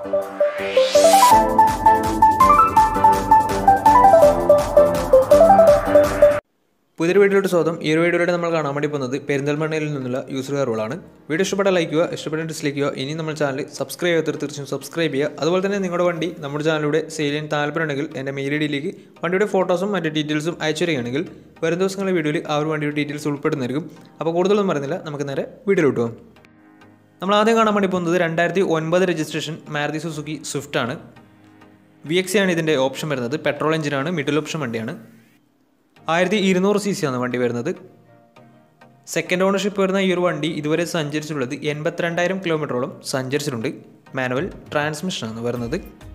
പുതിയൊരു വീഡിയോയുടെ സ്വാഗതം ഈ ഒരു വീഡിയോയിലൂടെ നമ്മൾ കാണാൻ വേണ്ടി പോകുന്നത് പെരിന്തൽമണ്ണയിൽ നിന്നുള്ള യൂസർ കയറുകളാണ് വീഡിയോ ഇഷ്ടപ്പെട്ട ലൈക്ക് ചെയ്യുക ഇഷ്ടപ്പെട്ട ഡിസ്ലൈക്ക് ചെയ്യുക ഇനി നമ്മൾ ചാനൽ സബ്സ്ക്രൈബ് ചെയ്യാത്തവർ തീർച്ചയായും സബ്സ്ക്രൈബ് ചെയ്യുക അതുപോലെ തന്നെ നിങ്ങളുടെ വണ്ടി നമ്മുടെ ചാനലിലൂടെ സെയിൽ ചെയ്യാൻ താല്പര്യമുണ്ടെങ്കിൽ എൻ്റെ മെയിൽ ഐ ഡിയിലേക്ക് വണ്ടിയുടെ ഫോട്ടോസും മറ്റ് ഡീറ്റെയിൽസും അയച്ചു തരികയാണെങ്കിൽ വരും ദിവസങ്ങളിലെ വീഡിയോയിൽ ആ ഒരു വണ്ടിയുടെ ഡീറ്റെയിൽസ് ഉൾപ്പെടുന്നതായിരിക്കും അപ്പോൾ കൂടുതലൊന്നും പറയുന്നില്ല നമുക്ക് നേരെ വീഡിയോയിലോട്ട് പോകാം നമ്മൾ ആദ്യം കാണാൻ വേണ്ടി പോകുന്നത് രണ്ടായിരത്തി ഒൻപത് രജിസ്ട്രേഷൻ മാരുതി സുസുക്കി സ്വിഫ്റ്റ് ആണ് വി എക്സ് ആണ് ഇതിൻ്റെ ഓപ്ഷൻ വരുന്നത് പെട്രോൾ എഞ്ചിനാണ് മിഡിൽ ഓപ്ഷൻ വണ്ടിയാണ് ആയിരത്തി ഇരുന്നൂറ് സി സി ആണ് വണ്ടി വരുന്നത് സെക്കൻഡ് ഓണർഷിപ്പ് വരുന്ന ഈ ഒരു വണ്ടി ഇതുവരെ സഞ്ചരിച്ചിട്ടുള്ളത് എൺപത്തിരണ്ടായിരം കിലോമീറ്ററോളം സഞ്ചരിച്ചിട്ടുണ്ട് മാനുവൽ ട്രാൻസ്മിഷനാണ് വരുന്നത്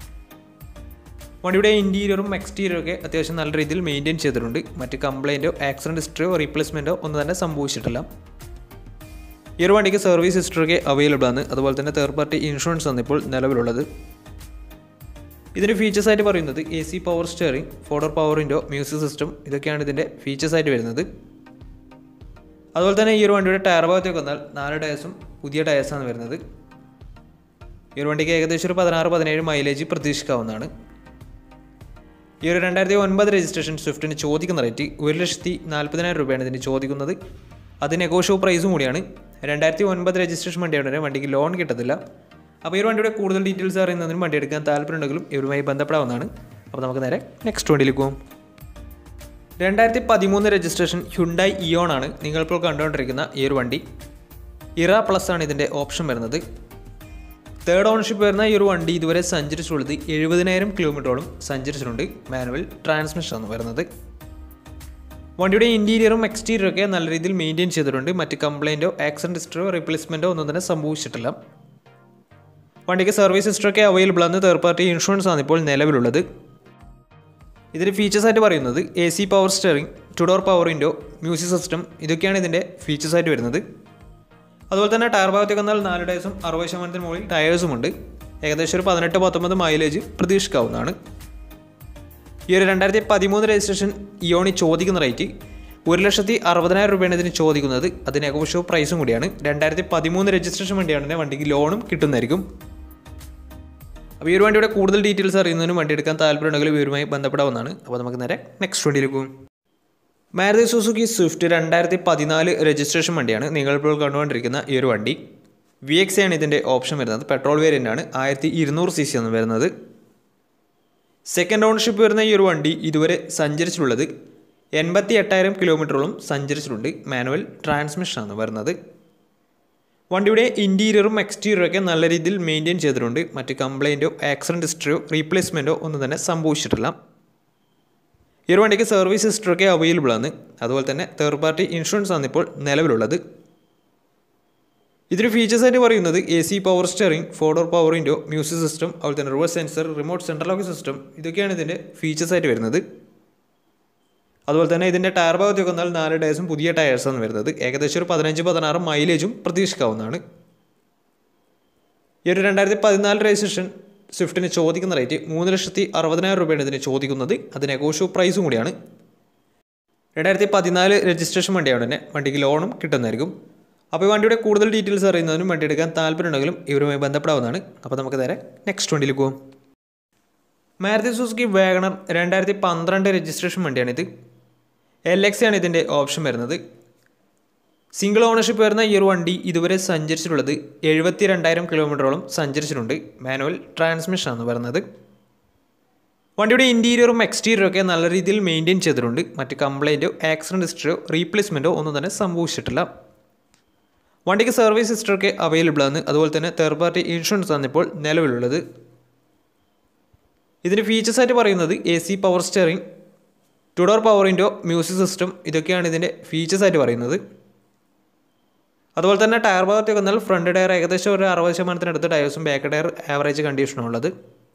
വണ്ടിയുടെ ഇൻറ്റീരിയറും എക്സ്റ്റീരിയറും ഒക്കെ അത്യാവശ്യം നല്ല രീതിയിൽ മെയിൻറ്റെയിൻ ചെയ്തിട്ടുണ്ട് മറ്റ് കംപ്ലൈൻറ്റോ ആക്സിഡൻറ്റ് ഹിസ്റ്ററിയോ റീപ്ലേസ്മെൻറ്റോ ഒന്നും തന്നെ സംഭവിച്ചിട്ടില്ല ഈ ഒരു വണ്ടിക്ക് സർവീസ് ഹിസ്റ്ററിയൊക്കെ അവൈലബിൾ ആണ് അതുപോലെ തന്നെ തേർഡ് പാർട്ടി ഇൻഷുറൻസ് ആണ് ഇപ്പോൾ നിലവിലുള്ളത് ഇതിൻ്റെ ഫീച്ചേഴ്സ് ആയിട്ട് പറയുന്നത് A C power steering four door power window music system ഇതൊക്കെയാണ് ഇതിൻ്റെ ഫീച്ചേഴ്സ് ആയിട്ട് വരുന്നത് അതുപോലെ തന്നെ ഈ ഒരു വണ്ടിയുടെ ടയർ ഭാഗത്തേക്ക് വന്നാൽ നാല് ടയേഴ്സും പുതിയ ടയേഴ്സാണ് വരുന്നത് ഈ ഒരു വണ്ടിക്ക് ഏകദേശം ഒരു പതിനാറ് പതിനേഴ് മൈലേജ് പ്രതീക്ഷിക്കാവുന്നതാണ് ഈ ഒരു രണ്ടായിരത്തി ഒൻപത് രജിസ്ട്രേഷൻ സ്വിഫ്റ്റിന് ചോദിക്കുന്ന റേറ്റ് ഒരു ലക്ഷത്തി നാൽപ്പതിനായിരം രൂപയാണ് ഇതിന് ചോദിക്കുന്നത് അത് നെഗോഷ്യോ പ്രൈസും കൂടിയാണ് രണ്ടായിരത്തി ഒൻപത് രജിസ്ട്രേഷൻ വണ്ടിയാണ് വണ്ടിക്ക് ലോൺ കിട്ടത്തില്ല അപ്പോൾ ഈ ഒരു വണ്ടിയുടെ കൂടുതൽ ഡീറ്റെയിൽസ് അറിയുന്നതിനും വണ്ടി എടുക്കാൻ താല്പര്യമുണ്ടെങ്കിലും ഇവരുമായി ബന്ധപ്പെടാവുന്നതാണ് അപ്പോൾ നമുക്ക് നേരെ നെക്സ്റ്റ് വണ്ടിയിലേക്ക് പോകും രണ്ടായിരത്തി പതിമൂന്ന് രജിസ്ട്രേഷൻ ഹ്യുണ്ടായി ഇയോൺ ആണ് നിങ്ങളിപ്പോൾ കണ്ടുകൊണ്ടിരിക്കുന്ന ഈ ഒരു വണ്ടി ഇറ പ്ലസ് ആണ് ഇതിൻ്റെ ഓപ്ഷൻ വരുന്നത് തേർഡ് ഓണർഷിപ്പ് വരുന്ന ഈ ഒരു വണ്ടി ഇതുവരെ സഞ്ചരിച്ചിട്ടുള്ളത് എഴുപതിനായിരം കിലോമീറ്ററോളം സഞ്ചരിച്ചിട്ടുണ്ട് മാനുവൽ ട്രാൻസ്മിഷൻ ആണ് വരുന്നത് വണ്ടിയുടെ ഇൻറ്റീരിയറും എക്സ്റ്റീരിയറും ഒക്കെ നല്ല രീതിയിൽ മെയിൻറ്റെയിൻ ചെയ്തിട്ടുണ്ട് മറ്റ് കംപ്ലൈൻറ്റോ ആക്സിഡൻറ്റ് ഹിസ്റ്ററോ റീപ്ലേസ്മെൻറ്റോ ഒന്നും തന്നെ സംഭവിച്ചിട്ടില്ല വണ്ടിക്ക് സർവീസ് ഹിസ്റ്ററൊക്കെ അവൈലബിൾ ആണ് തേർഡ് പാർട്ടി ഇൻഷുറൻസ് ആണ് ഇപ്പോൾ നിലവിലുള്ളത് ഇതിൻ്റെ ഫീച്ചേഴ്സ് ആയിട്ട് പറയുന്നത് A C power steering two door power window music system ഇതൊക്കെയാണ് ഇതിൻ്റെ ഫീച്ചേഴ്സ് ആയിട്ട് വരുന്നത് അതുപോലെ തന്നെ ടയർ ഭാഗത്തേക്ക് വന്നാൽ നാല് ടയേഴ്സും അറുപത് ശതമാനത്തിന് മുകളിൽ ടയേഴ്സും ഉണ്ട് ഏകദേശം ഒരു പതിനെട്ട് പത്തൊമ്പത് മൈലേജ് പ്രതീക്ഷിക്കാവുന്നതാണ് ഈ ഒരു രണ്ടായിരത്തി പതിമൂന്ന് രജിസ്ട്രേഷൻ ഇയോണി ചോദിക്കുന്ന റേറ്റ് ഒരു ലക്ഷത്തി അറുപതിനായിരം രൂപയാണ് ഇതിന് ചോദിക്കുന്നത് അത് നെഗോഷ്യോ പ്രൈസും കൂടിയാണ് രണ്ടായിരത്തി പതിമൂന്ന് രജിസ്ട്രേഷൻ വണ്ടിയാണെങ്കിൽ വണ്ടിക്ക് ലോണും കിട്ടുന്നതായിരിക്കും അപ്പോൾ ഈ ഒരു വണ്ടിയുടെ കൂടുതൽ ഡീറ്റെയിൽസ് അറിയുന്നതിനും വണ്ടി എടുക്കാൻ താല്പര്യമുണ്ടെങ്കിൽ ഇവരുമായി ബന്ധപ്പെടാവുന്നതാണ് അപ്പോൾ നമുക്ക് നേരെ നെക്സ്റ്റ് വണ്ടിയിലേക്ക് പോകും മാരുതി സുസുക്കി സ്വിഫ്റ്റ് രണ്ടായിരത്തി പതിനാല് രജിസ്ട്രേഷൻ വണ്ടിയാണ് നിങ്ങളിപ്പോൾ കണ്ടുകൊണ്ടിരിക്കുന്ന ഈ ഒരു വണ്ടി വി എക്സ് ആണ് ഇതിൻ്റെ ഓപ്ഷൻ വരുന്നത് പെട്രോൾ വേരിയൻ്റ് ആണ് ആയിരത്തി ഇരുന്നൂറ് സി സി ആണ് വരുന്നത് സെക്കൻഡ് ഓണർഷിപ്പ് വരുന്ന ഈ ഒരു വണ്ടി ഇതുവരെ സഞ്ചരിച്ചിട്ടുള്ളത് എൺപത്തി എട്ടായിരം കിലോമീറ്ററോളം സഞ്ചരിച്ചിട്ടുണ്ട് മാനുവൽ ട്രാൻസ്മിഷനാണ് വരുന്നത് വണ്ടിയുടെ ഇൻറ്റീരിയറും എക്സ്റ്റീരിയറും ഒക്കെ നല്ല രീതിയിൽ മെയിൻറ്റെയിൻ ചെയ്തിട്ടുണ്ട് മറ്റ് കംപ്ലൈൻറ്റോ ആക്സിഡൻറ്റ് ഹിസ്റ്ററിയോ റീപ്ലേസ്മെൻറ്റോ ഒന്നും തന്നെ സംഭവിച്ചിട്ടില്ല ഈ ഒരു വണ്ടിക്ക് സർവീസ് ഹിസ്റ്ററൊക്കെ അവൈലബിൾ ആണ് അതുപോലെ തന്നെ തേർഡ് പാർട്ടി ഇൻഷുറൻസ് ആണ് ഇപ്പോൾ നിലവിലുള്ളത് ഇതിന് ഫീച്ചേഴ്സ് ആയിട്ട് പറയുന്നത് A C power steering four door power window music system അതുപോലെ തന്നെ reverse sensor remote central lock system ഇതൊക്കെയാണ് ഇതിൻ്റെ ഫീച്ചേഴ്സ് ആയിട്ട് വരുന്നത് അതുപോലെ തന്നെ ഇതിൻ്റെ ടയർ ഭാഗത്തേക്ക് വന്നാൽ നാല് ടയേഴ്സും പുതിയ ടയേഴ്സാണ് വരുന്നത് ഏകദേശം ഒരു പതിനഞ്ച് പതിനാറ് മൈലേജും പ്രതീക്ഷിക്കാവുന്നതാണ് ഈ ഒരു രണ്ടായിരത്തി പതിനാല് രജിസ്ട്രേഷൻ സ്വിഫ്റ്റിന് ചോദിക്കുന്ന റേറ്റ് മൂന്ന് ലക്ഷത്തി അറുപതിനായിരം രൂപയാണ് ഇതിന് ചോദിക്കുന്നത് അത് നെഗോഷ്യോ പ്രൈസും കൂടിയാണ് രണ്ടായിരത്തി പതിനാല് രജിസ്ട്രേഷൻ വണ്ടിയാണ് തന്നെ വണ്ടിക്ക് ലോണും കിട്ടുന്നതായിരിക്കും അപ്പോൾ ഈ വണ്ടിയുടെ കൂടുതൽ ഡീറ്റെയിൽസ് അറിയുന്നതിനും വണ്ടി എടുക്കാൻ താല്പര്യമുണ്ടെങ്കിലും ഇവരുമായി ബന്ധപ്പെടാവുന്നതാണ് അപ്പോൾ നമുക്ക് നേരെ നെക്സ്റ്റ് വണ്ടിയിൽ പോകും മാരുതി സുസുക്കി വാഗണർ രണ്ടായിരത്തി പന്ത്രണ്ട് രജിസ്ട്രേഷൻ വണ്ടിയാണിത് എൽ എക്സ് ആണ് ഇതിൻ്റെ ഓപ്ഷൻ വരുന്നത് സിംഗിൾ ഓണർഷിപ്പ് വരുന്ന ഈ ഒരു വണ്ടി ഇതുവരെ സഞ്ചരിച്ചിട്ടുള്ളത് എഴുപത്തി രണ്ടായിരം കിലോമീറ്ററോളം സഞ്ചരിച്ചിട്ടുണ്ട് മാനുവൽ ട്രാൻസ്മിഷനാണ് വരുന്നത് വണ്ടിയുടെ ഇൻറ്റീരിയറും എക്സ്റ്റീരിയറും ഒക്കെ നല്ല രീതിയിൽ മെയിൻറ്റെയിൻ ചെയ്തിട്ടുണ്ട് മറ്റ് കംപ്ലൈൻറ്റോ ആക്സിഡൻറ്റ് ഹിസ്റ്ററിയോ റീപ്ലേസ്മെൻറ്റോ ഒന്നും തന്നെ സംഭവിച്ചിട്ടില്ല വണ്ടിക്ക് സർവീസ് ഹിസ്റ്ററൊക്കെ അവൈലബിൾ ആണ് അതുപോലെ തന്നെ തേർഡ് പാർട്ടി ഇൻഷുറൻസ് ആണ് ഇപ്പോൾ നിലവിലുള്ളത് ഇതിൻ്റെ ഫീച്ചേഴ്സ് ആയിട്ട് പറയുന്നത് A C power steering two door power window music system ഇതൊക്കെയാണ് ഇതിൻ്റെ ഫീച്ചേഴ്സ് ആയിട്ട് പറയുന്നത് അതുപോലെ തന്നെ ടയർ ഭാഗത്തേക്ക് വന്നാൽ ഫ്രണ്ട് ടയർ ഏകദേശം ഒരു അറുപത് ശതമാനത്തിനടുത്ത് ടയേഴ്സും ബാക്ക് ടയർ ആവറേജ് കണ്ടീഷനും ഉള്ളത്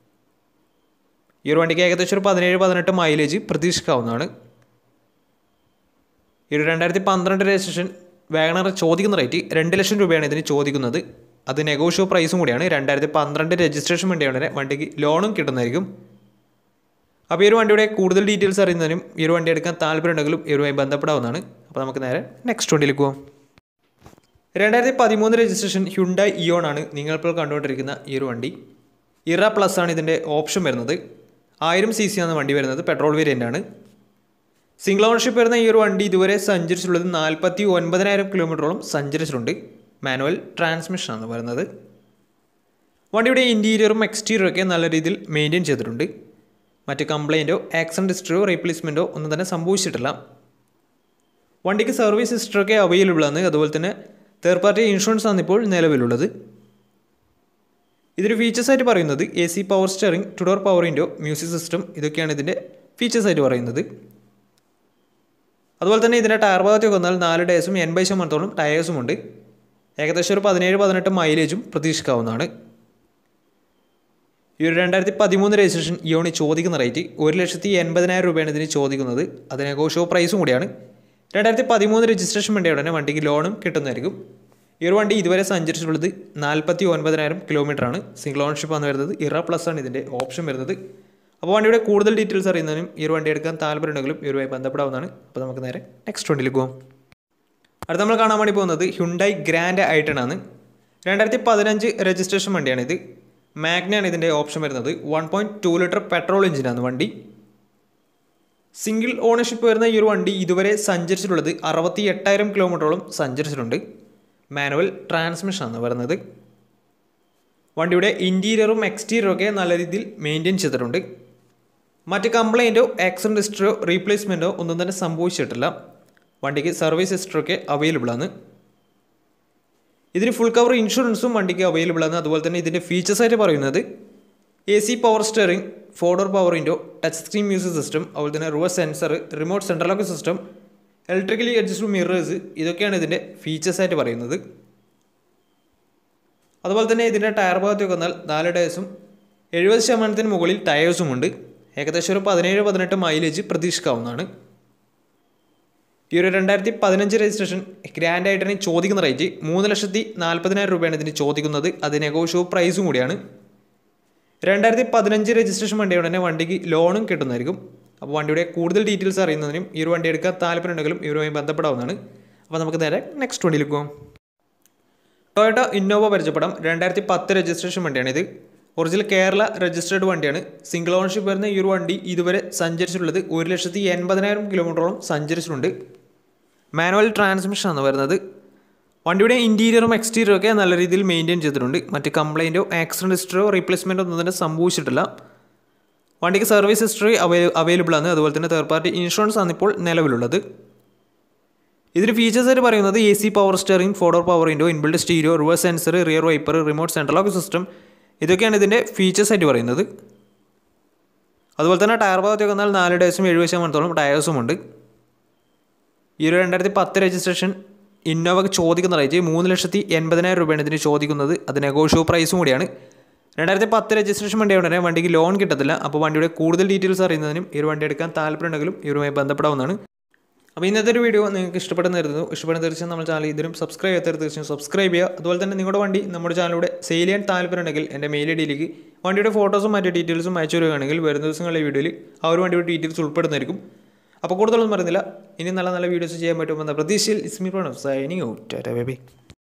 ഈ ഒരു വണ്ടിക്ക് ഏകദേശം ഒരു പതിനേഴ് പതിനെട്ട് മൈലേജ് പ്രതീക്ഷിക്കാവുന്നതാണ് ഈ ഒരു രണ്ടായിരത്തി പന്ത്രണ്ട് രജിസ്ട്രേഷൻ വാഗണർ ചോദിക്കുന്ന റേറ്റ് രണ്ട് ലക്ഷം രൂപയാണ് ഇതിന് ചോദിക്കുന്നത് അത് നെഗോഷ്യോ പ്രൈസും കൂടിയാണ് രണ്ടായിരത്തി പന്ത്രണ്ട് രജിസ്ട്രേഷൻ വണ്ടിയാണ് വണ്ടിക്ക് ലോണും കിട്ടുന്നതായിരിക്കും അപ്പോൾ ഈ ഒരു വണ്ടിയുടെ കൂടുതൽ ഡീറ്റെയിൽസ് അറിയുന്നതിനും ഈ ഒരു വണ്ടി എടുക്കാൻ താല്പര്യമുണ്ടെങ്കിലും ഇവരുമായി ബന്ധപ്പെടാവുന്നതാണ് അപ്പോൾ നമുക്ക് നേരെ നെക്സ്റ്റ് വണ്ടിയിലേക്ക് പോകാം രണ്ടായിരത്തി പതിമൂന്ന് രജിസ്ട്രേഷൻ ഹ്യുണ്ടായി ഇയോൺ ആണ് നിങ്ങളിപ്പോൾ കണ്ടുകൊണ്ടിരിക്കുന്ന ഈ ഒരു വണ്ടി ഇറ പ്ലസ് ആണ് ഇതിൻ്റെ ഓപ്ഷൻ വരുന്നത് ആയിരം സി സി ആണ് വണ്ടി വരുന്നത് പെട്രോൾ വേരിയൻ്റ് ആണ് സിംഗിൾ ഓണർഷിപ്പ് വരുന്ന ഈ ഒരു വണ്ടി ഇതുവരെ സഞ്ചരിച്ചിട്ടുള്ളത് നാൽപ്പത്തി ഒൻപതിനായിരം കിലോമീറ്ററോളം സഞ്ചരിച്ചിട്ടുണ്ട് മാനുവൽ ട്രാൻസ്മിഷൻ ആണ് വരുന്നത് വണ്ടിയുടെ ഇൻറ്റീരിയറും എക്സ്റ്റീരിയറും ഒക്കെ നല്ല രീതിയിൽ മെയിൻറ്റെയിൻ ചെയ്തിട്ടുണ്ട് മറ്റ് കംപ്ലൈൻറ്റോ ആക്സിഡൻറ്റ് ഹിസ്റ്ററിയോ റീപ്ലേസ്മെൻറ്റോ ഒന്നും തന്നെ സംഭവിച്ചിട്ടില്ല വണ്ടിക്ക് സർവീസ് ഹിസ്റ്ററൊക്കെ അവൈലബിൾ ആണ് അതുപോലെ തന്നെ തേർഡ് പാർട്ടി ഇൻഷുറൻസ് ആണ് ഇപ്പോൾ നിലവിലുള്ളത് ഇതിൻ്റെ ഫീച്ചേഴ്സ് ആയിട്ട് പറയുന്നത് A C power steering two door power window music system ഇതൊക്കെയാണ് ഇതിൻ്റെ ഫീച്ചേഴ്സ് ആയിട്ട് പറയുന്നത് അതുപോലെ തന്നെ ഇതിൻ്റെ ടയർ ഭാഗത്തേക്ക് വന്നാൽ നാല് ഡേയ്സും എൺപത് ശതമാനത്തോളം ടയേഴ്സും ഉണ്ട് ഏകദേശം ഒരു പതിനേഴ് പതിനെട്ട് മൈലേജും പ്രതീക്ഷിക്കാവുന്നതാണ് ഈ ഒരു രണ്ടായിരത്തി പതിമൂന്ന് രജിസ്ട്രേഷൻ ഇയോണി ചോദിക്കുന്ന റേറ്റ് ഒരു ലക്ഷത്തി എൺപതിനായിരം രൂപയാണ് ഇതിന് ചോദിക്കുന്നത് അതിന് ഷോ പ്രൈസും കൂടിയാണ് രണ്ടായിരത്തി പതിമൂന്ന് രജിസ്ട്രേഷൻ വേണ്ടിയ ഉടനെ വണ്ടിക്ക് ലോണും കിട്ടുന്നതായിരിക്കും ഈ ഒരു വണ്ടി ഇതുവരെ സഞ്ചരിച്ചിട്ടുള്ളത് നാൽപ്പത്തി ഒൻപതിനായിരം കിലോമീറ്ററാണ് സിംഗിൾ ഓണർഷിപ്പ് ആണ് വരുന്നത് ഇറ പ്ലസ് ആണ് ഇതിൻ്റെ ഓപ്ഷൻ വരുന്നത് അപ്പോൾ വണ്ടിയുടെ കൂടുതൽ ഡീറ്റെയിൽസ് അറിയുന്നതിനും ഈ ഒരു വണ്ടി എടുക്കാൻ താല്പര്യമുണ്ടെങ്കിലും ഇവരുമായി ബന്ധപ്പെടാവുന്നതാണ് അപ്പോൾ നമുക്ക് നേരെ നെക്സ്റ്റ് വണ്ടിയിലേക്ക് പോകാം അടുത്ത നമ്മൾ കാണാൻ വേണ്ടി പോകുന്നത് ഹ്യുണ്ടായി ഗ്രാൻഡ് ഐട്ടൺ ആണ് രണ്ടായിരത്തി പതിനഞ്ച് രജിസ്ട്രേഷൻ വണ്ടിയാണിത് മാഗ്നയാണ് ഇതിൻ്റെ ഓപ്ഷൻ വരുന്നത് one point two litre petrol എഞ്ചിനാണ് വണ്ടി സിംഗിൾ ഓണർഷിപ്പ് വരുന്ന ഈ ഒരു വണ്ടി ഇതുവരെ സഞ്ചരിച്ചിട്ടുള്ളത് അറുപത്തി എട്ടായിരം കിലോമീറ്ററോളം സഞ്ചരിച്ചിട്ടുണ്ട് മാനുവൽ ട്രാൻസ്മിഷൻ ആണ് വരുന്നത് വണ്ടിയുടെ ഇൻറ്റീരിയറും എക്സ്റ്റീരിയറും ഒക്കെ നല്ല രീതിയിൽ മെയിൻറ്റെയിൻ ചെയ്തിട്ടുണ്ട് മറ്റ് കംപ്ലൈൻറ്റോ ആക്സിഡൻറ്റ് ഹിസ്റ്ററിയോ റീപ്ലേസ്മെൻറ്റോ ഒന്നും തന്നെ സംഭവിച്ചിട്ടില്ല വണ്ടിക്ക് സർവീസ് ഹിസ്റ്ററൊക്കെ അവൈലബിൾ ആണ് ഇതിന് ഫുൾ കവർ ഇൻഷുറൻസും വണ്ടിക്ക് അവൈലബിൾ ആണ് അതുപോലെ തന്നെ ഇതിൻ്റെ ഫീച്ചേഴ്സ് ആയിട്ട് പറയുന്നത് A C power steering four door power window touch screen music system അതുപോലെ തന്നെ reverse sensor remote central lock system electrically adjustable mirrors ഇതൊക്കെയാണ് ഇതിൻ്റെ ഫീച്ചേഴ്സ് ആയിട്ട് പറയുന്നത് അതുപോലെ തന്നെ ഇതിൻ്റെ ടയർ ഭാഗത്തേക്ക് വന്നാൽ നാല് ടയേഴ്സും എഴുപത് ശതമാനത്തിന് മുകളിൽ ടയേഴ്സും ഉണ്ട് ഏകദേശം ഒരു പതിനേഴ് പതിനെട്ട് മൈലേജ് പ്രതീക്ഷിക്കാവുന്നതാണ് ഈ ഒരു രണ്ടായിരത്തി പതിനഞ്ച് രജിസ്ട്രേഷൻ ഗ്രാൻഡ് ആയിട്ടാണ് ചോദിക്കുന്ന റേറ്റ് മൂന്ന് ലക്ഷത്തി നാൽപ്പതിനായിരം രൂപയാണ് ഇതിന് ചോദിക്കുന്നത് അത് നെഗോഷ്യോ പ്രൈസും കൂടിയാണ് രണ്ടായിരത്തി പതിനഞ്ച് രജിസ്ട്രേഷൻ വണ്ടിയോടെ തന്നെ വണ്ടിക്ക് ലോണും കിട്ടുന്നതായിരിക്കും അപ്പോൾ വണ്ടിയുടെ കൂടുതൽ ഡീറ്റെയിൽസ് അറിയുന്നതിനും ഈ ഒരു വണ്ടി എടുക്കാൻ താല്പര്യമുണ്ടെങ്കിലും ഇവരുമായി ബന്ധപ്പെടാവുന്നതാണ് അപ്പോൾ നമുക്ക് നേരെ നെക്സ്റ്റ് വണ്ടിയിലേക്ക് പോകാം ടൊയോട്ട ഇന്നോവ പരിചയപ്പെടാം രണ്ടായിരത്തി പത്ത് രജിസ്ട്രേഷൻ വണ്ടിയാണിത് ഒറിജിനൽ കേരള രജിസ്റ്റേർഡ് വണ്ടിയാണ് സിംഗിൾ ഓണർഷിപ്പ് വരുന്ന ഈ ഒരു വണ്ടി ഇതുവരെ സഞ്ചരിച്ചിട്ടുള്ളത് ഒരു ലക്ഷത്തി എൺപതിനായിരം കിലോമീറ്ററോളം സഞ്ചരിച്ചിട്ടുണ്ട് മാനുവൽ ട്രാൻസ്മിഷൻ ആണ് വരുന്നത് വണ്ടിയുടെ ഇൻറ്റീരിയറും എക്സ്റ്റീരിയറും ഒക്കെ നല്ല രീതിയിൽ മെയിൻറ്റെയിൻ ചെയ്തിട്ടുണ്ട് മറ്റ് കംപ്ലൈൻറ്റോ ആക്സിഡൻറ്റ് ഹിസ്റ്ററിയോ റീപ്ലേസ്മെൻറ്റോ ഒന്നും തന്നെ സംഭവിച്ചിട്ടില്ല വണ്ടിക്ക് സർവീസ് ഹിസ്റ്ററി അവൈ അവൈലബിൾ ആണ് അതുപോലെ തന്നെ തേർഡ് പാർട്ടി ഇൻഷുറൻസ് ആണ് ഇപ്പോൾ നിലവിലുള്ളത് ഇതിന് ഫീച്ചേഴ്സ് ആയിട്ട് പറയുന്നത് A C power steering four door power window inbuilt stereo reverse sensor rear wiper remote central lock system ഇതൊക്കെയാണ് ഇതിൻ്റെ ഫീച്ചേഴ്സ് ആയിട്ട് പറയുന്നത് അതുപോലെ തന്നെ ടയർ ഭാഗത്തേക്ക് വന്നാൽ നാല് ഡേയ്സും എഴുപത് ശതമാനത്തോളം ടയേഴ്സും ഉണ്ട് ഈ ഒരു രണ്ടായിരത്തി പത്ത് രജിസ്ട്രേഷൻ ഇന്നോവക്ക് ചോദിക്കുന്ന റേറ്റ് മൂന്ന് ലക്ഷത്തി എൺപതിനായിരം രൂപയാണ് ഇതിന് ചോദിക്കുന്നത് അത് നെഗോഷ്യോ പ്രൈസും കൂടിയാണ് രണ്ടായിരത്തി പത്ത് രജിസ്ട്രേഷൻ വണ്ടി ഉടനെ വണ്ടിക്ക് ലോൺ കിട്ടത്തില്ല അപ്പോൾ വണ്ടിയുടെ കൂടുതൽ ഡീറ്റെയിൽസ് അറിയുന്നതിനും ഈ ഒരു വണ്ടി എടുക്കാൻ താല്പര്യമുണ്ടെങ്കിലും ഇവരുമായി ബന്ധപ്പെടാവുന്നതാണ് അപ്പോൾ ഇന്നത്തെ ഒരു വീഡിയോ നിങ്ങൾക്ക് ഇഷ്ടപ്പെടുന്ന കരുതുന്നു ഇഷ്ടപ്പെടുന്ന തീർച്ചയായും നമ്മുടെ ചാനൽ ഇതിലും സബ്സ്ക്രൈബ് ചെയ്യാത്ത തീർച്ചയായും സബ്സ്ക്രൈബ് ചെയ്യുക അതുപോലെ തന്നെ നിങ്ങളുടെ വണ്ടി നമ്മുടെ ചാനലിലൂടെ സെയിൽ ചെയ്യാൻ താല്പര്യമുണ്ടെങ്കിൽ എൻ്റെ മെയിൽ ഐ ഡിയിലേക്ക് വണ്ടിയുടെ ഫോട്ടോസും മറ്റു ഡീറ്റെയിൽസും അയച്ചു വരികയാണെങ്കിൽ വരുന്ന ദിവസങ്ങളിലെ വീഡിയോയിൽ ആ ഒരു വണ്ടിയുടെ ഡീറ്റെയിൽസ് ഉൾപ്പെടുന്നതായിരിക്കും അപ്പോൾ കൂടുതലൊന്നും പറയുന്നില്ല ഇനി നല്ല നല്ല വീഡിയോസ് ചെയ്യാൻ പറ്റുമെന്ന പ്രതീക്ഷയിൽ ഇസ്മി പ്രണവ് സൈനിങ് ഔട്ട് ബേബി